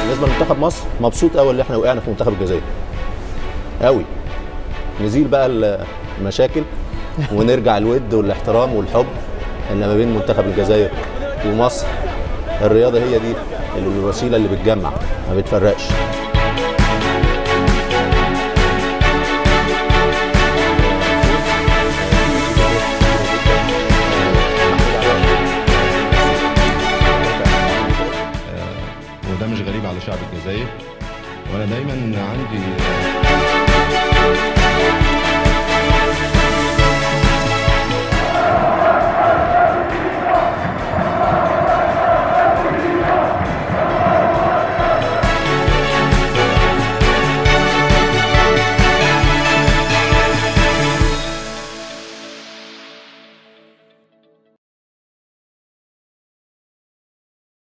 بالنسبه لمنتخب مصر مبسوط قوي اللي احنا وقعنا في منتخب الجزائر قوي نزيل بقى المشاكل ونرجع الود والاحترام والحب اللي ما بين منتخب الجزائر ومصر الرياضه هي دي الوسيله اللي بتجمع ما بتفرقش وده مش غريب على شعب الجزائر وانا دايما عندي